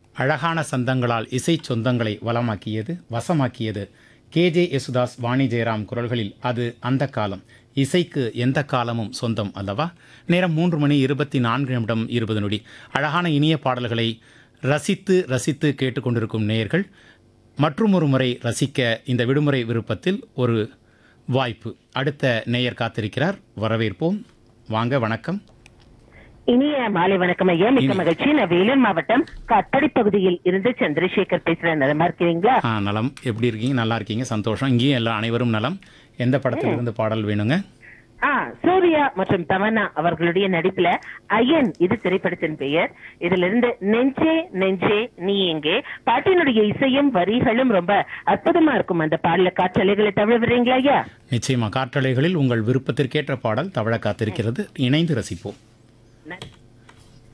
அழகான சந்தங்களால் இசை சொந்தங்களை வளமாக்கியது வசமாக்கியது கேஜே யேசுதாஸ் வாணி ஜெயராம் குரல்களில் அது அந்த காலம் இசைக்கு எந்த காலமும் சொந்தம் அல்லவா நேரம் மூன்று மணி இருபத்தி நான்கு நிமிடம் இருபது நொடி அழகான இனிய பாடல்களை ரசித்து ரசித்து கேட்டுக்கொண்டிருக்கும் நேயர்கள் மற்றும் ஒரு முறை ரசிக்க இந்த விடுமுறை விருப்பத்தில் ஒரு வாய்ப்பு அடுத்த நேயர் காத்திருக்கிறார் வரவேற்போம் வாங்க வணக்கம் இனிய மாலை வணக்கம் ஐயா மிக்க மகிழ்ச்சி நான் வேலூர் மாவட்டம் கட்டடி பகுதியில் இருந்து சந்திரசேகர் பேசுறேன் நலமா இருக்கிறீங்களா ஆ நலம் எப்படி இருக்கீங்க நல்லா இருக்கீங்க சந்தோஷம் இங்கேயும் எல்லா அனைவரும் நலம் எந்த படத்திலிருந்து பாடல் வேணுங்க ஆ சூர்யா மற்றும் தமன்னா அவர்களுடைய நடிப்புல அயன் இது திரைப்படத்தின் பெயர் இதுல இருந்து நெஞ்சே நெஞ்சே நீ எங்கே பாட்டினுடைய இசையும் வரிகளும் ரொம்ப அற்புதமா இருக்கும் அந்த பாடல காற்றலைகளை தவிர விடுறீங்களா ஐயா நிச்சயமா காற்றலைகளில் உங்கள் விருப்பத்திற்கேற்ற பாடல் தவழ காத்திருக்கிறது இணைந்து ரசிப்போம் நன்றி.